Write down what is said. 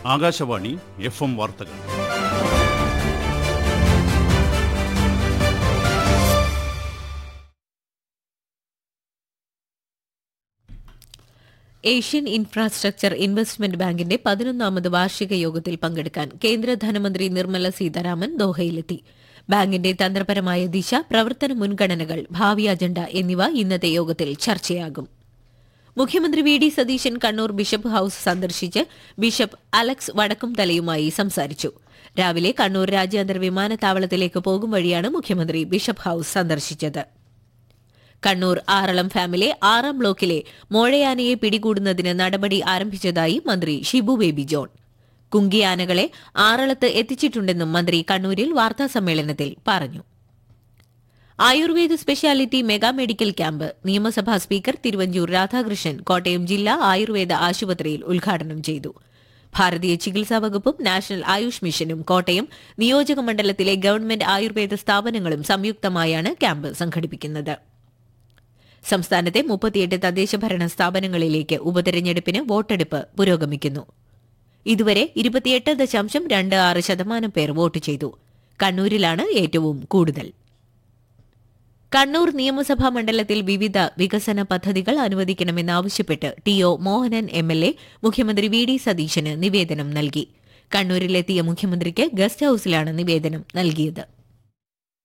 Akashvani FM എം വാർത്തകൾ Asian infrastructure investment ബാങ്കിന്റെ പതിനൊന്നാമത് വാർഷിക യോഗത്തിൽ പങ്കെടുക്കാൻ കേന്ദ്ര ധനമന്ത്രി നിർമ്മല സീതാരാമൻ ദോഹയിലെത്തി ബാങ്കിന്റെ തന്ത്രപരമായ ദിശ പ്രവർത്തന മുൻഗണനകൾ ഭാവി അജണ്ട എന്നിവ ഇന്നത്തെ യോഗത്തിൽ ചർച്ചയാകും മുഖ്യമന്ത്രി V D Satheesan Kannur bishop house സന്ദർശിച്ച് ബിഷപ്പ് അലക്സ് വടക്കുംതലയുമായി സംസാരിച്ചു രാവിലെ കണ്ണൂർ രാജ്യാന്തര വിമാനത്താവളത്തിലേക്ക് പോകും വഴിയാണ് മുഖ്യമന്ത്രി ബിഷപ്പ് ഹൌസ് സന്ദർശിച്ചത് കണ്ണൂർ ആറളം ഫാമിലെ ആറാം ബ്ലോക്കിലെ മോഴയാനയെ പിടികൂടുന്നതിന് നടപടി ആരംഭിച്ചതായി മന്ത്രി ഷിബു ബേബി ജോൺ കുങ്കിയാനകളെ ആറളത്ത് എത്തിച്ചിട്ടുണ്ടെന്നും മന്ത്രി കണ്ണൂരിൽ വാർത്താസമ്മേളനത്തിൽ പറഞ്ഞു ayurveda speciality mega medical camp നിയമസഭാ സ്പീക്കർ തിരുവഞ്ചൂർ രാധാകൃഷ്ണൻ കോട്ടയം ജില്ലാ ആയുർവേദ ആശുപത്രിയിൽ ഉദ്ഘാടനം ചെയ്തു ഭാരതീയ ചികിത്സാ വകുപ്പും നാഷണൽ ആയുഷ് മിഷനും കോട്ടയം നിയോജക മണ്ഡലത്തിലെ ഗവൺമെന്റ് ആയുർവേദ സ്ഥാപനങ്ങളും സംയുക്തമായാണ് ക്യാമ്പ് സംഘടിപ്പിക്കുന്നത് സംസ്ഥാനത്തെ മുപ്പത്തിയെട്ട് തദ്ദേശ ഭരണ സ്ഥാപനങ്ങളിലേക്ക് ഉപതെരഞ്ഞെടുപ്പിന് വോട്ടെടുപ്പ് പുരോഗമിക്കുന്നു ഇതുവരെ ഇരുപത്തിയെട്ട് ദശാംശം രണ്ട് ആറ് ശതമാനം പേർ വോട്ട് ചെയ്തു കണ്ണൂരിലാണ് ഏറ്റവും കൂടുതൽ കണ്ണൂർ നിയമസഭാ മണ്ഡലത്തിൽ വിവിധ വികസന പദ്ധതികൾ അനുവദിക്കണമെന്നാവശ്യപ്പെട്ട് T O Mohanan M L A മുഖ്യമന്ത്രി വി ഡി സതീശന് നിവേദനം നൽകി കണ്ണൂരിലെത്തിയ മുഖ്യമന്ത്രിക്ക് ഗസ്റ്റ് ഹൌസിലാണ് നിവേദനം നൽകിയത്